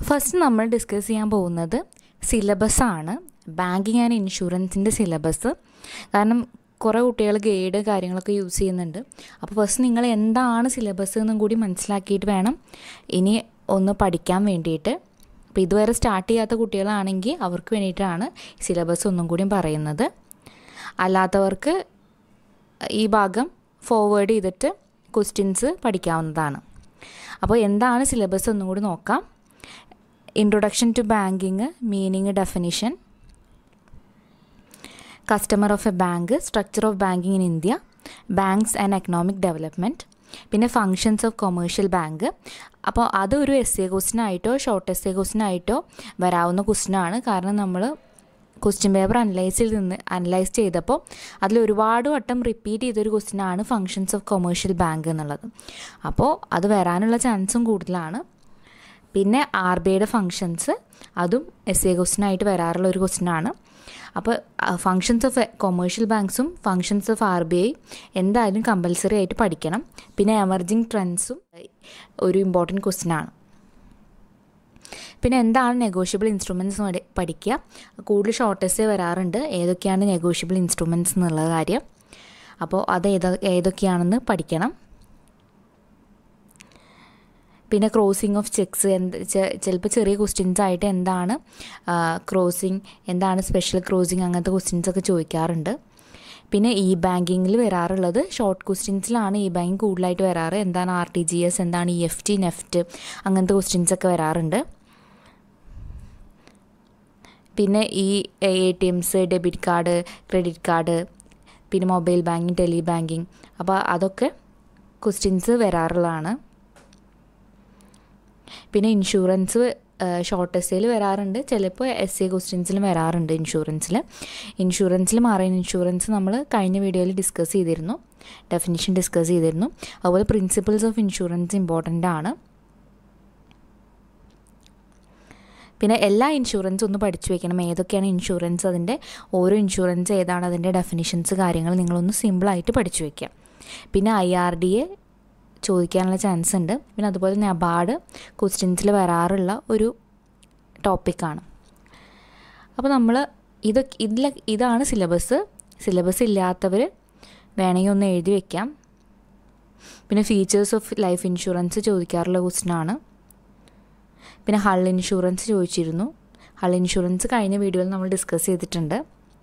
first നമ്മൾ discuss ചെയ്യാൻ പോകുന്നത് സിലബസാണ് ബാങ്കിങ് ആൻഡ് ഇൻഷുറൻസിൻ്റെ സിലബസ് കാരണം കുറേ കുട്ടികൾ ഗൈഡ് കാര്യങ്ങളൊക്കെ യൂസ് ചെയ്യുന്നുണ്ട് അപ്പോൾ ഫസ്റ്റ് നിങ്ങൾ എന്താണ് സിലബസ് എന്നും കൂടി മനസ്സിലാക്കിയിട്ട് വേണം ഇനി ഒന്ന് പഠിക്കാൻ വേണ്ടിയിട്ട് അപ്പോൾ ഇതുവരെ സ്റ്റാർട്ട് ചെയ്യാത്ത കുട്ടികളാണെങ്കിൽ അവർക്ക് വേണ്ടിയിട്ടാണ് സിലബസ് ഒന്നും കൂടി പറയുന്നത് അല്ലാത്തവർക്ക് ഈ ഭാഗം ഫോർവേഡ് ചെയ്തിട്ട് ക്വസ്റ്റ്യൻസ് പഠിക്കാവുന്നതാണ് അപ്പോൾ എന്താണ് സിലബസ് ഒന്നും കൂടി നോക്കാം introduction to banking meaning definition customer of a bank structure of banking in India banks and economic development പിന്നെ ഫങ്ഷൻസ് ഓഫ് കൊമേഴ്ഷ്യൽ ബാങ്ക് അപ്പോൾ അതൊരു എസ് എ ക്വസ്റ്റ്യൻ ആയിട്ടോ ഷോർട്ട് എസ് എ ക്വസ്റ്റ്യൻ ആയിട്ടോ വരാവുന്ന ക്വസ്റ്റ്യനാണ് കാരണം നമ്മൾ ക്വസ്റ്റ്യൻ പേപ്പർ അനലൈസിൽ നിന്ന് അനലൈസ് ചെയ്തപ്പോൾ അതിൽ ഒരുപാട് വട്ടം റിപ്പീറ്റ് ചെയ്തൊരു ക്വസ്റ്റ്യനാണ് ഫങ്ഷൻസ് ഓഫ് കൊമേഴ്ഷ്യൽ ബാങ്ക് എന്നുള്ളത് അപ്പോൾ അത് വരാനുള്ള ചാൻസും കൂടുതലാണ് പിന്നെ ആർ ബി ഐയുടെ ഫങ്ഷൻസ് അതും എസ് എ ക്വസ്റ്റ്യനായിട്ട് വരാറുള്ള ഒരു ക്വസ്റ്റ്യനാണ് അപ്പോൾ ഫങ്ഷൻസ് ഓഫ് കൊമേഴ്ഷ്യൽ ബാങ്ക്സും functions of R B I എന്തായാലും കമ്പൽസറി ആയിട്ട് പഠിക്കണം പിന്നെ എമർജിങ് ട്രെൻഡ്സും ഒരു ഇമ്പോർട്ടൻറ്റ് ക്വസ്റ്റ്യനാണ് പിന്നെ എന്താണ് നെഗോഷ്യബിൾ ഇൻസ്ട്രുമെൻറ്റ്സ് പഠിക്കുക കൂടുതൽ ഷോർട്ടേജ് വരാറുണ്ട് ഏതൊക്കെയാണ് നെഗോഷ്യബിൾ ഇൻസ്ട്രുമെൻറ്റ്സ് എന്നുള്ള കാര്യം അപ്പോൾ അത് ഏത ഏതൊക്കെയാണെന്ന് പഠിക്കണം പിന്നെ ക്രോസിംഗ് ഓഫ് ചെക്സ് എന്ത് ചിലപ്പോൾ ചെറിയ ക്വസ്റ്റ്യൻസ് ആയിട്ട് എന്താണ് ക്രോസിംഗ് എന്താണ് സ്പെഷ്യൽ ക്രോസിംഗ് അങ്ങനത്തെ ക്വസ്റ്റ്യൻസ് ഒക്കെ ചോദിക്കാറുണ്ട് പിന്നെ ഇ ബാങ്കിങ്ങിൽ വരാറുള്ളത് ഷോർട്ട് ക്വസ്റ്റ്യൻസിലാണ് ഇ ബാങ്കിങ് കൂടുതലായിട്ട് വരാറ് എന്താണ് ആർ ടി ജി എസ് എന്താണ് ഇ എഫ് ടി നെഫ്റ്റ് അങ്ങനത്തെ ക്വസ്റ്റ്യൻസ് ഒക്കെ വരാറുണ്ട് പിന്നെ ഈ A T Ms debit card credit card പിന്നെ മൊബൈൽ ബാങ്കിങ് ടെലി ബാങ്കിങ് അപ്പോൾ അതൊക്കെ ക്വസ്റ്റ്യൻസ് വരാറുള്ളതാണ് പിന്നെ ഇൻഷുറൻസ് ഷോർട്ട് എസ്സേയിൽ വരാറുണ്ട് ചിലപ്പോൾ എസ് എ ക്വസ്റ്റ്യൻസിലും വരാറുണ്ട് ഇൻഷുറൻസിൽ ഇൻഷുറൻസിൽ മാറിയ ഇൻഷുറൻസ് നമ്മൾ കഴിഞ്ഞ വീഡിയോയിൽ ഡിസ്കസ് ചെയ്തിരുന്നു ഡെഫിനിഷൻ ഡിസ്കസ് ചെയ്തിരുന്നു അതുപോലെ പ്രിൻസിപ്പിൾസ് ഓഫ് ഇൻഷുറൻസ് ഇമ്പോർട്ടൻ്റ് ആണ് പിന്നെ എല്ലാ ഇൻഷുറൻസ് ഒന്ന് പഠിച്ചു വെക്കണം ഏതൊക്കെയാണ് ഇൻഷുറൻസ് അതിൻ്റെ ഓരോ ഇൻഷുറൻസ് ഏതാണ് അതിൻ്റെ ഡെഫിനിഷൻസ് കാര്യങ്ങൾ നിങ്ങളൊന്ന് സിമ്പിളായിട്ട് പഠിച്ചു വയ്ക്കുക പിന്നെ ഐ ആർ ഡി എ ചോദിക്കാനുള്ള ചാൻസ് ഉണ്ട് പിന്നെ അതുപോലെ നബാർഡ് ക്വസ്റ്റ്യൻസിൽ വരാറുള്ള ഒരു ടോപ്പിക്കാണ് അപ്പോൾ നമ്മൾ ഇത് ഇതിൽ ഇതാണ് സിലബസ് സിലബസ് ഇല്ലാത്തവർ വേണമെങ്കിൽ ഒന്ന് എഴുതി വെക്കാം പിന്നെ ഫീച്ചേഴ്സ് ഓഫ് ലൈഫ് ഇൻഷുറൻസ് ചോദിക്കാറുള്ള ക്വസ്റ്റ്യനാണ് പിന്നെ ഹൾ ഇൻഷുറൻസ് ചോദിച്ചിരുന്നു ഹൾ ഇൻഷുറൻസ് കഴിഞ്ഞ വീഡിയോയിൽ നമ്മൾ ഡിസ്കസ് ചെയ്തിട്ടുണ്ട്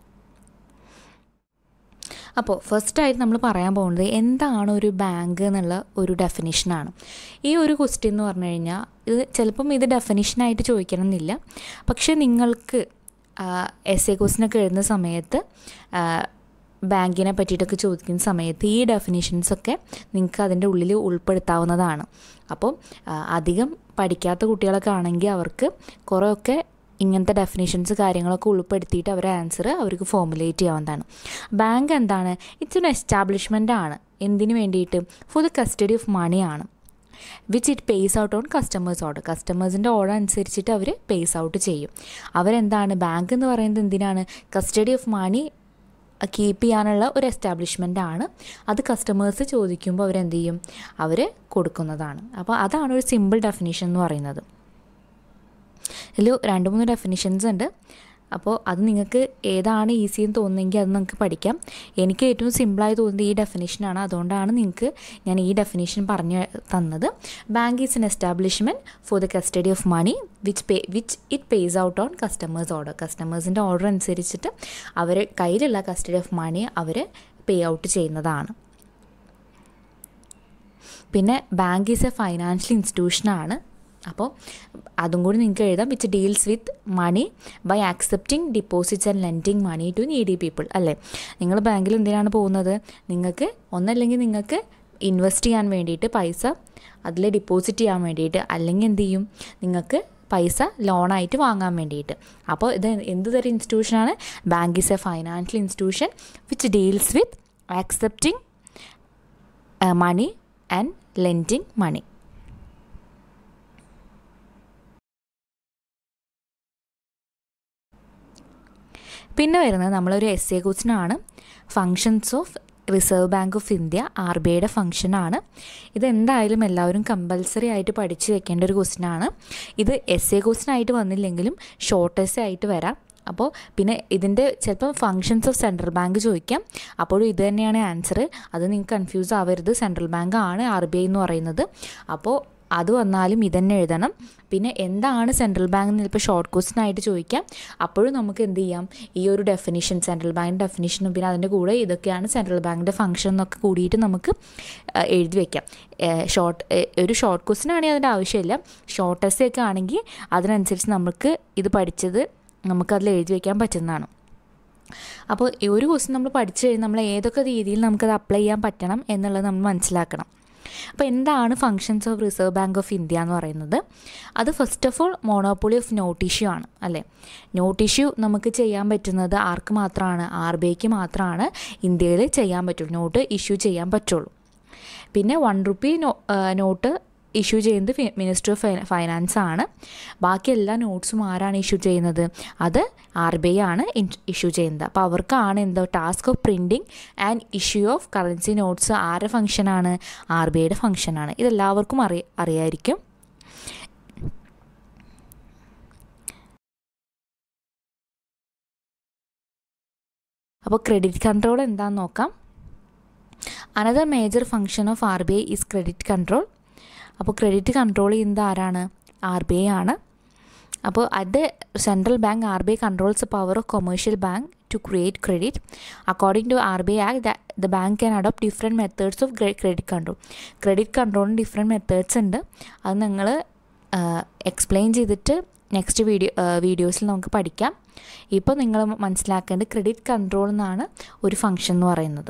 അപ്പോൾ ഫസ്റ്റായിട്ട് നമ്മൾ പറയാൻ പോകുന്നത് എന്താണ് ഒരു ബാങ്ക് എന്നുള്ള ഒരു ഡെഫിനിഷനാണ് ഈ ഒരു ക്വസ്റ്റ്യൻ എന്ന് പറഞ്ഞു കഴിഞ്ഞാൽ ഇത് ചിലപ്പം ഇത് ഡെഫിനിഷനായിട്ട് ചോദിക്കണം എന്നില്ല പക്ഷേ നിങ്ങൾക്ക് എസ് എ ക്വസ്റ്റിനൊക്കെ എഴുതുന്ന സമയത്ത് ബാങ്കിനെ പറ്റിയിട്ടൊക്കെ ചോദിക്കുന്ന സമയത്ത് ഈ ഡെഫിനിഷൻസൊക്കെ നിങ്ങൾക്ക് അതിൻ്റെ ഉള്ളിൽ ഉൾപ്പെടുത്താവുന്നതാണ് അപ്പോൾ അധികം പഠിക്കാത്ത കുട്ടികളൊക്കെ ആണെങ്കിൽ അവർക്ക് കുറേയൊക്കെ ഇങ്ങനത്തെ ഡെഫിനേഷൻസ് കാര്യങ്ങളൊക്കെ ഉൾപ്പെടുത്തിയിട്ട് അവരുടെ ആൻസർ അവർക്ക് ഫോമുലേറ്റ് ചെയ്യാവുന്നതാണ് ബാങ്ക് എന്താണ് ഇറ്റ്സ് ഒരു എസ്റ്റാബ്ലിഷ്മെൻ്റ് ആണ് എന്തിനു വേണ്ടിയിട്ട് for the custody of money ആണ് which it pays out on customers order കസ്റ്റമേഴ്സിൻ്റെ ഓർഡർ അനുസരിച്ചിട്ട് അവർ പേസ് ഔട്ട് ചെയ്യും അവരെന്താണ് ബാങ്ക് എന്ന് പറയുന്നത് എന്തിനാണ് കസ്റ്റഡി ഓഫ് മണി കീപ്പ് ചെയ്യാനുള്ള ഒരു എസ്റ്റാബ്ലിഷ്മെൻ്റ് ആണ് അത് കസ്റ്റമേഴ്സ് ചോദിക്കുമ്പോൾ അവരെന്ത് ചെയ്യും അവർ കൊടുക്കുന്നതാണ് അപ്പോൾ അതാണ് ഒരു സിമ്പിൾ ഡെഫിനേഷൻ എന്ന് പറയുന്നത് ഇതിൽ രണ്ട് മൂന്ന് ഡെഫിനിഷൻസ് ഉണ്ട് അപ്പോൾ അത് നിങ്ങൾക്ക് ഏതാണ് ഈസി എന്ന് തോന്നുന്നെങ്കിൽ അത് നിങ്ങൾക്ക് പഠിക്കാം എനിക്ക് ഏറ്റവും സിമ്പിളായി തോന്നുന്നത് ഈ ഡെഫിനേഷനാണ് അതുകൊണ്ടാണ് നിങ്ങൾക്ക് ഞാൻ ഈ ഡെഫിനേഷൻ പറഞ്ഞു തന്നത് bank is an establishment for the custody of money which pay which it pays out on customers order കസ്റ്റമേഴ്സിൻ്റെ ഓർഡർ അനുസരിച്ചിട്ട് അവർ കയ്യിലുള്ള കസ്റ്റഡി ഓഫ് മണി അവർ പേ ഔട്ട് ചെയ്യുന്നതാണ് പിന്നെ ബാങ്ക് ഈസ് എ ഫൈനാൻഷ്യൽ ഇൻസ്റ്റിറ്റ്യൂഷനാണ് അപ്പോൾ അതും കൂടി നിങ്ങൾക്ക് എഴുതാം which deals with money by accepting deposits and lending money to needy people അല്ലേ നിങ്ങൾ ബാങ്കിൽ എന്തിനാണ് പോകുന്നത് നിങ്ങൾക്ക് ഒന്നല്ലെങ്കിൽ നിങ്ങൾക്ക് ഇൻവെസ്റ്റ് ചെയ്യാൻ വേണ്ടിയിട്ട് പൈസ അതിൽ ഡിപ്പോസിറ്റ് ചെയ്യാൻ വേണ്ടിയിട്ട് അല്ലെങ്കിൽ എന്ത് ചെയ്യും നിങ്ങൾക്ക് പൈസ ലോണായിട്ട് വാങ്ങാൻ വേണ്ടിയിട്ട് അപ്പോൾ ഇത് എന്ത് തരം ഇൻസ്റ്റിറ്റ്യൂഷനാണ് bank is a financial institution which deals with accepting money and lending money പിന്നെ വരുന്നത് നമ്മളൊരു എസ് എ ക്വസ്റ്റിനാണ് functions of reserve bank of India R B ഐയുടെ ഫംഗ്ഷനാണ് ഇത് എന്തായാലും എല്ലാവരും കമ്പൽസറി ആയിട്ട് പഠിച്ചു വെക്കേണ്ട ഒരു ക്വസ്റ്റ്യനാണ് ഇത് എസ് എ ക്വസ്റ്റ്യൻ ആയിട്ട് വന്നില്ലെങ്കിലും ഷോർട്ട് എസ് ആയിട്ട് വരാം അപ്പോൾ പിന്നെ ഇതിൻ്റെ ചിലപ്പോൾ ഫങ്ഷൻസ് ഓഫ് സെൻട്രൽ ബാങ്ക് ചോദിക്കാം അപ്പോഴും ഇത് തന്നെയാണ് ആൻസർ അത് നിങ്ങൾക്ക് കൺഫ്യൂസ് ആവരുത് സെൻട്രൽ ബാങ്ക് ആണ് ആർ ബി ഐ എന്ന് പറയുന്നത് അപ്പോൾ അത് വന്നാലും ഇതന്നെ എഴുതണം പിന്നെ എന്താണ് സെൻട്രൽ ബാങ്ക് എന്ന് ചിലപ്പോൾ ഷോർട്ട് ക്വസ്റ്റൻ ആയിട്ട് ചോദിക്കാം അപ്പോഴും നമുക്ക് എന്ത് ചെയ്യാം ഈ ഒരു ഡെഫിനിഷൻ സെൻട്രൽ ബാങ്കിൻ്റെ ഡെഫിനിഷനും പിന്നെ അതിൻ്റെ കൂടെ ഇതൊക്കെയാണ് സെൻട്രൽ ബാങ്കിൻ്റെ ഫംഗ്ഷൻ എന്നൊക്കെ കൂടിയിട്ട് നമുക്ക് എഴുതി വയ്ക്കാം ഷോർട്ട് ഒരു ഷോർട്ട് ക്വസ്റ്റൻ ആണെങ്കിൽ അതിൻ്റെ ആവശ്യമില്ല ഷോർട്ട് എസ് ഒക്കെ ആണെങ്കിൽ അതിനനുസരിച്ച് നമുക്ക് ഇത് പഠിച്ചത് നമുക്കതിൽ എഴുതി വയ്ക്കാൻ പറ്റുന്നതാണ് അപ്പോൾ ഒരു ക്വസ്റ്റൻ നമ്മൾ പഠിച്ചു കഴിഞ്ഞാൽ നമ്മൾ ഏതൊക്കെ രീതിയിൽ നമുക്കത് അപ്ലൈ ചെയ്യാൻ പറ്റണം എന്നുള്ളത് നമ്മൾ മനസ്സിലാക്കണം അപ്പോൾ എന്താണ് functions of reserve bank of India എന്ന് പറയുന്നത് അത് first of all monopoly of note issue ആണ് അല്ലേ നോട്ട് ഇഷ്യൂ നമുക്ക് ചെയ്യാൻ പറ്റുന്നത് ആർക്ക് മാത്രമാണ് ആർ ബി ഐക്ക് മാത്രമാണ് ഇന്ത്യയിൽ ചെയ്യാൻ പറ്റുള്ളൂ നോട്ട് ഇഷ്യൂ ചെയ്യാൻ പറ്റുള്ളൂ പിന്നെ വൺ റുപ്പി നോട്ട് ഇഷ്യൂ ചെയ്യുന്നത് മിനിസ്റ്റർ ഓഫ് ഫൈനാൻസ് ആണ് ബാക്കി എല്ലാ നോട്ട്സും ആരാണ് ഇഷ്യൂ ചെയ്യുന്നത് അത് ആർ ബി ഐ ആണ് ഇഷ്യൂ ചെയ്യുന്നത് അപ്പോൾ അവർക്കാണ് എന്തോ task of printing and issue of currency notes ആരുടെ ഫംഗ്ഷനാണ് ആർ ബി ഐയുടെ ഫംഗ്ഷനാണ് ഇതെല്ലാവർക്കും അറി അറിയായിരിക്കും അപ്പോൾ ക്രെഡിറ്റ് കൺട്രോൾ എന്താണെന്ന് നോക്കാം another major function of R B I is credit control അപ്പോൾ ക്രെഡിറ്റ് കൺട്രോൾ ചെയ്യുന്നത് ആരാണ് ആർ ബി ഐ ആണ് അപ്പോൾ at central bank R B I controls power of commercial bank to create credit according to R B I act the bank can adopt different methods of credit control credit കൺട്രോളിന് different methods ഉണ്ട് അത് നിങ്ങൾ explain ചെയ്തിട്ട് next video വീഡിയോസിൽ നമുക്ക് പഠിക്കാം ഇപ്പോൾ നിങ്ങൾ മനസ്സിലാക്കേണ്ടത് ക്രെഡിറ്റ് കൺട്രോൾ എന്നാണ് ഒരു ഫംഗ്ഷൻ എന്ന് പറയുന്നത്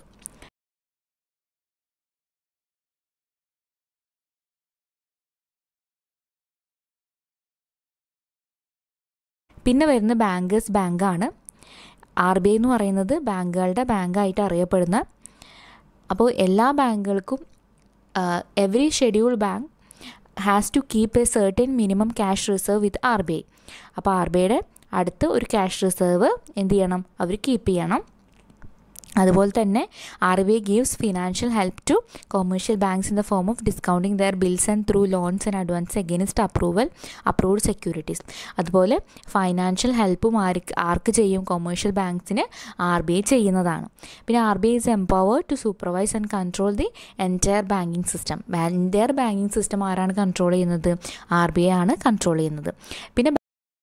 പിന്നെ വരുന്ന ബാങ്കേഴ്സ് ബാങ്കാണ് ആർ ബി ഐ എന്ന് പറയുന്നത് ബാങ്കുകളുടെ ബാങ്കായിട്ട് അറിയപ്പെടുന്ന അപ്പോൾ എല്ലാ ബാങ്കുകൾക്കും every schedule bank has to keep a certain minimum cash reserve with R B I അപ്പോൾ ആർ ബി ഐയുടെ അടുത്ത് ഒരു ക്യാഷ് റിസർവ് എന്ത് ചെയ്യണം അവർ കീപ്പ് ചെയ്യണം അതുപോലെ തന്നെ R B I gives financial help to commercial banks in the form of discounting their bills and through loans and advances against approval approved securities അതുപോലെ ഫൈനാൻഷ്യൽ ഹെൽപ്പും ആർക്ക് ആർക്ക് ചെയ്യും കൊമേഴ്ഷ്യൽ ബാങ്ക്സിന് ആർ ബി ഐ ചെയ്യുന്നതാണ് പിന്നെ R B I is empower to supervise and control the entire banking system entire banking system ആരാണ് control ചെയ്യുന്നത് ആർ ബി ഐ ആണ് കൺട്രോൾ ചെയ്യുന്നത് പിന്നെ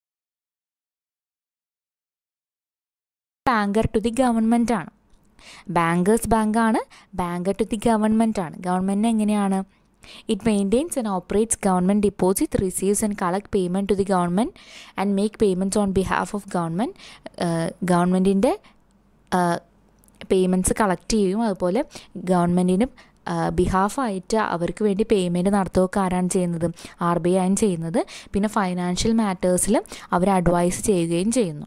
ബാങ്കർ ടു ദി ഗവൺമെൻറ് ആണ് ബാങ്കേഴ്സ് ബാങ്കാണ് ബാങ്കർ ടു ദി ഗവൺമെൻറ് ആണ് ഗവൺമെൻറ് എങ്ങനെയാണ് it maintains and operates government deposit receives and collect payment to the government and make payments on behalf of government ഗവൺമെൻറ്റിൻ്റെ payments collect ചെയ്യും അതുപോലെ ഗവൺമെൻറ്റിന് ബിഹാഫായിട്ട് അവർക്ക് വേണ്ടി പേയ്മെൻറ്റ് നടത്തുകയൊക്കെ ആരാണ് ചെയ്യുന്നത് ആർ ബി ഐ ആണ് ചെയ്യുന്നത് പിന്നെ ഫൈനാൻഷ്യൽ മാറ്റേഴ്സിൽ അവർ അഡ്വൈസ് ചെയ്യുകയും ചെയ്യുന്നു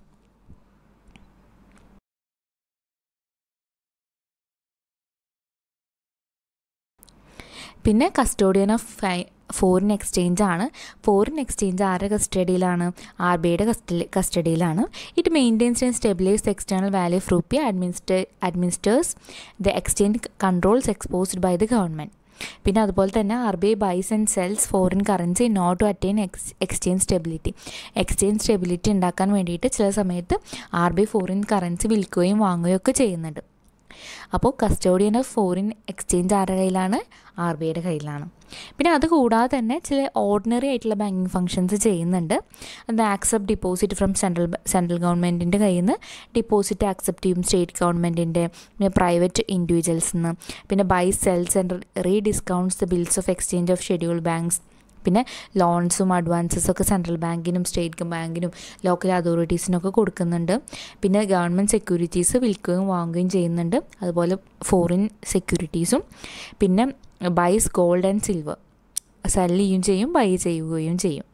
പിന്നെ custodian of fi foreign exchange ആണ് ഫോറിൻ എക്സ്ചേഞ്ച് ആരുടെ കസ്റ്റഡിയിലാണ് ആർ ബി ഐയുടെ കസ്റ്റഡി കസ്റ്റഡിയിലാണ് it maintains and stabilize external value of rupee administer administers the exchange controls exposed by the government പിന്നെ അതുപോലെ തന്നെ R B I buys and sells foreign currency note to attain ex exchange stability exchange stability ഉണ്ടാക്കാൻ വേണ്ടിയിട്ട് ചില സമയത്ത് R B I foreign currency വിൽക്കുകയും വാങ്ങുകയും ഒക്കെ ചെയ്യുന്നുണ്ട് അപ്പോൾ കസ്റ്റോഡിയൻ ഓഫ് ഫോറിൻ എക്സ്ചേഞ്ച് ആരുടെ കയ്യിലാണ് ആർ ബി ഐയുടെ കയ്യിലാണ് പിന്നെ അത് കൂടാതെ തന്നെ ചില ഓർഡിനറി ആയിട്ടുള്ള ബാങ്കിങ് ഫങ്ഷൻസ് ചെയ്യുന്നുണ്ട് അത് accept deposit from central central ഗവൺമെൻറ്റിൻ്റെ കയ്യിൽ നിന്ന് ഡിപ്പോസിറ്റ് ആക്സെപ്റ്റ് ചെയ്യും സ്റ്റേറ്റ് ഗവൺമെൻറ്റിൻ്റെ പിന്നെ പ്രൈവറ്റ് ഇൻഡിവിജ്വൽസ് നിന്ന് പിന്നെ buy sells and rediscounts the bills of exchange of schedule banks പിന്നെ ലോൺസും അഡ്വാൻസസും ഒക്കെ സെൻട്രൽ ബാങ്കിനും സ്റ്റേറ്റ് ബാങ്കിനും ലോക്കൽ അതോറിറ്റീസിനൊക്കെ കൊടുക്കുന്നുണ്ട് പിന്നെ ഗവൺമെൻറ് സെക്യൂരിറ്റീസ് വിൽക്കുകയും വാങ്ങുകയും ചെയ്യുന്നുണ്ട് അതുപോലെ ഫോറിൻ സെക്യൂരിറ്റീസും പിന്നെ buys gold and silver sell ചെയ്യുകയും ചെയ്യും ബൈ ചെയ്യുകയും ചെയ്യും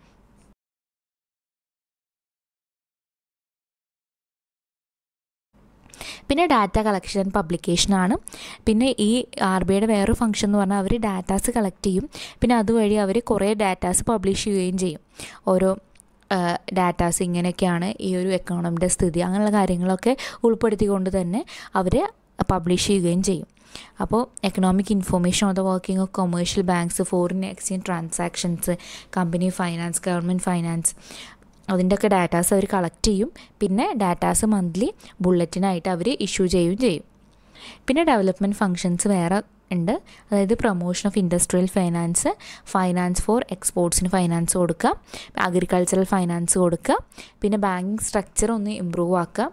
പിന്നെ ഡാറ്റ കളക്ഷൻ ആൻഡ് പബ്ലിക്കേഷനാണ് പിന്നെ ഈ ആർ ബി ഐയുടെ വേറൊരു ഫംഗ്ഷൻ എന്ന് പറഞ്ഞാൽ അവർ ഡാറ്റാസ് കളക്ട് ചെയ്യും പിന്നെ അതുവഴി അവർ കുറേ ഡാറ്റാസ് പബ്ലിഷ് ചെയ്യുകയും ചെയ്യും ഓരോ ഡാറ്റാസ് ഇങ്ങനെയൊക്കെയാണ് ഈ ഒരു എക്കോണമിയുടെ സ്ഥിതി അങ്ങനെയുള്ള കാര്യങ്ങളൊക്കെ ഉൾപ്പെടുത്തിക്കൊണ്ട് തന്നെ അവർ പബ്ലിഷ് ചെയ്യുകയും ചെയ്യും അപ്പോൾ economic information of the working of commercial banks foreign exchange transactions company finance government finance അതിൻ്റെയൊക്കെ ഡാറ്റാസ് അവർ കളക്ട് ചെയ്യും പിന്നെ ഡാറ്റാസ് മന്ത്ലി ബുള്ളറ്റിനായിട്ട് അവർ ഇഷ്യൂ ചെയ്യുകയും ചെയ്യും പിന്നെ ഡെവലപ്മെൻറ്റ് ഫങ്ഷൻസ് വേറെ ഉണ്ട് അതായത് promotion of industrial finance finance for എക്സ്പോർട്സിന് ഫൈനാൻസ് കൊടുക്കുക അഗ്രികൾച്ചറൽ ഫൈനാൻസ് കൊടുക്കുക പിന്നെ ബാങ്കിങ് സ്ട്രക്ചർ ഒന്ന് ഇമ്പ്രൂവ് ആക്കുക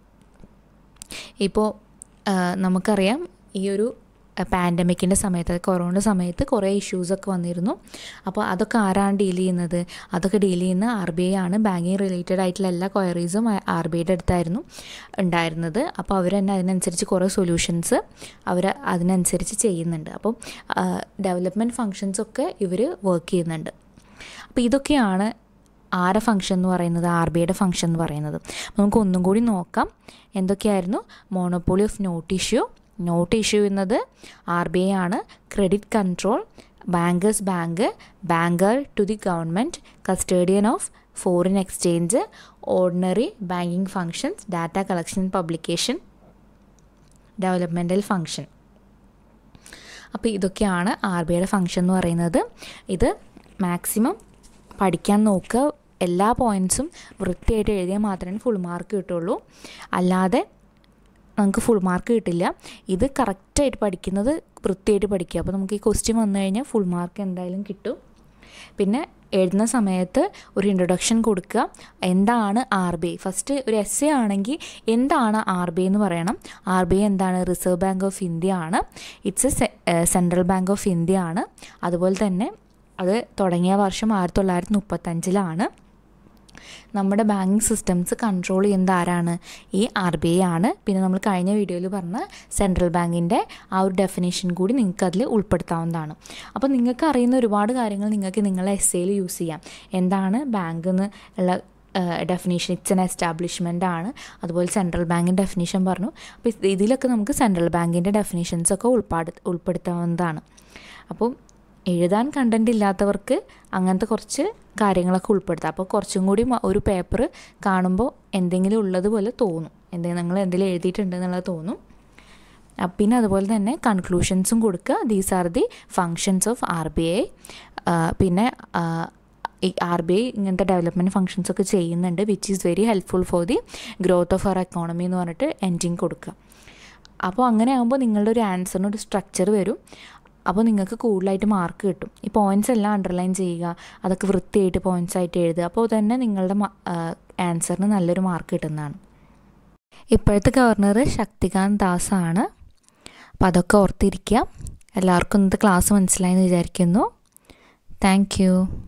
ഇപ്പോൾ നമുക്കറിയാം ഈ ഒരു പാൻഡമിക്കിൻ്റെ സമയത്ത് കൊറോണ സമയത്ത് കുറേ ഇഷ്യൂസൊക്കെ വന്നിരുന്നു അപ്പോൾ അതൊക്കെ ആരാണ് ഡീൽ ചെയ്യുന്നത് അതൊക്കെ ഡീൽ ചെയ്യുന്ന ആർ ബി ഐ ആണ് ബാങ്കിങ് റിലേറ്റഡ് ആയിട്ടുള്ള എല്ലാ ക്വയറീസും ആർ ബി ഐയുടെ അടുത്തായിരുന്നു ഉണ്ടായിരുന്നത് അപ്പോൾ അവർ തന്നെ അതിനനുസരിച്ച് കുറേ സൊല്യൂഷൻസ് അവർ അതിനനുസരിച്ച് ചെയ്യുന്നുണ്ട് അപ്പോൾ ഡെവലപ്മെൻറ്റ് ഫങ്ഷൻസൊക്കെ ഇവർ വർക്ക് ചെയ്യുന്നുണ്ട് അപ്പോൾ ഇതൊക്കെയാണ് ആരെ ഫംഗ്ഷൻ എന്ന് പറയുന്നത് ആർ ബി ഐയുടെ ഫംഗ്ഷൻ എന്ന് പറയുന്നത് നമുക്ക് ഒന്നും കൂടി നോക്കാം എന്തൊക്കെയായിരുന്നു monopoly of note issue note issue ചെയ്യുന്നത് ആർ ബി ഐ ആണ് credit control bankers bank banker to the government custodian of foreign exchange ordinary banking functions data collection publication developmental function അപ്പോൾ ഇതൊക്കെയാണ് ആർ ബി ഐയുടെ function എന്ന് പറയുന്നത് ഇത് maximum പഠിക്കാൻ നോക്കുക എല്ലാ പോയിൻറ്സും വൃത്തിയായിട്ട് എഴുതിയാൽ മാത്രമേ ഫുൾ മാർക്ക് കിട്ടുള്ളൂ അല്ലാതെ നമുക്ക് ഫുൾ മാർക്ക് കിട്ടില്ല ഇത് കറക്റ്റായിട്ട് പഠിക്കുന്നത് വൃത്തിയായിട്ട് പഠിക്കുക അപ്പോൾ നമുക്ക് ഈ ക്വസ്റ്റ്യൻ വന്നു കഴിഞ്ഞാൽ ഫുൾ മാർക്ക് എന്തായാലും കിട്ടും പിന്നെ എഴുതുന്ന സമയത്ത് ഒരു ഇൻട്രൊഡക്ഷൻ കൊടുക്കുക എന്താണ് ആർ ബി ഐ ഫസ്റ്റ് ഒരു എസ് എ ആണെങ്കിൽ എന്താണ് ആർ ബി ഐ എന്ന് പറയണം ആർ ബി ഐ എന്താണ് റിസർവ് ബാങ്ക് ഓഫ് ഇന്ത്യ ആണ് it's a central bank of India ആണ് അതുപോലെ തന്നെ അത് തുടങ്ങിയ വർഷം ആയിരത്തി തൊള്ളായിരത്തി മുപ്പത്തഞ്ചിലാണ് നമ്മുടെ ബാങ്കിങ് സിസ്റ്റംസ് കൺട്രോൾ ചെയ്യുന്നത് ആരാണ് ഈ ആർ ബി ഐ ആണ് പിന്നെ നമ്മൾ കഴിഞ്ഞ വീഡിയോയിൽ പറഞ്ഞ സെൻട്രൽ ബാങ്കിൻ്റെ ആ ഒരു ഡെഫിനേഷൻ കൂടി നിങ്ങൾക്ക് അതിൽ ഉൾപ്പെടുത്താവുന്നതാണ് അപ്പോൾ നിങ്ങൾക്ക് അറിയുന്ന ഒരുപാട് കാര്യങ്ങൾ നിങ്ങൾക്ക് നിങ്ങളെ എസ് എയിൽ യൂസ് ചെയ്യാം എന്താണ് ബാങ്ക് എന്ന് ഉള്ള ഡെഫിനേഷൻ ഇറ്റ്സ് എൻ എസ്റ്റാബ്ലിഷ്മെൻ്റ് ആണ് അതുപോലെ സെൻട്രൽ ബാങ്കിൻ്റെ ഡെഫിനേഷൻ പറഞ്ഞു അപ്പോൾ ഇതിലൊക്കെ നമുക്ക് സെൻട്രൽ ബാങ്കിൻ്റെ ഡെഫിനേഷൻസൊക്കെ ഉൾപ്പാട് ഉൾപ്പെടുത്താവുന്നതാണ് അപ്പോൾ എഴുതാൻ കണ്ടൻറ് ഇല്ലാത്തവർക്ക് അങ്ങനത്തെ കുറച്ച് കാര്യങ്ങളൊക്കെ ഉൾപ്പെടുത്താം അപ്പോൾ കുറച്ചും കൂടി ഒരു പേപ്പർ കാണുമ്പോൾ എന്തെങ്കിലും ഉള്ളതുപോലെ തോന്നും എന്തെങ്കിലും നിങ്ങൾ എന്തെങ്കിലും എഴുതിയിട്ടുണ്ട് എന്നുള്ളത് തോന്നും പിന്നെ അതുപോലെ തന്നെ കൺക്ലൂഷൻസും കൊടുക്കുക these are the functions of R B I പിന്നെ ഈ ആർ ബി ഐ ഇങ്ങനത്തെ ഡെവലപ്മെൻറ്റ് ഫങ്ഷൻസ് ഒക്കെ ചെയ്യുന്നുണ്ട് which is very helpful for the growth of our economy എന്ന് പറഞ്ഞിട്ട് എൻഡിങ് കൊടുക്കുക അപ്പോൾ അങ്ങനെ ആകുമ്പോൾ നിങ്ങളുടെ ഒരു ആൻസറിന് ഒരു സ്ട്രക്ചർ വരും അപ്പോൾ നിങ്ങൾക്ക് കൂടുതലായിട്ട് മാർക്ക് കിട്ടും ഈ പോയിൻറ്റ്സ് എല്ലാം അണ്ടർലൈൻ ചെയ്യുക അതൊക്കെ വൃത്തിയായിട്ട് പോയിൻറ്റ്സ് ആയിട്ട് എഴുതുക അപ്പോൾ തന്നെ നിങ്ങളുടെ ആൻസറിന് നല്ലൊരു മാർക്ക് കിട്ടുന്നതാണ് ഇപ്പോഴത്തെ ഗവർണർ ശക്തികാന്ത് ദാസ് ആണ് അപ്പോൾ അതൊക്കെ ഓർത്തിരിക്കുക എല്ലാവർക്കും ഇന്നത്തെ ക്ലാസ് മനസ്സിലായെന്ന് വിചാരിക്കുന്നു താങ്ക്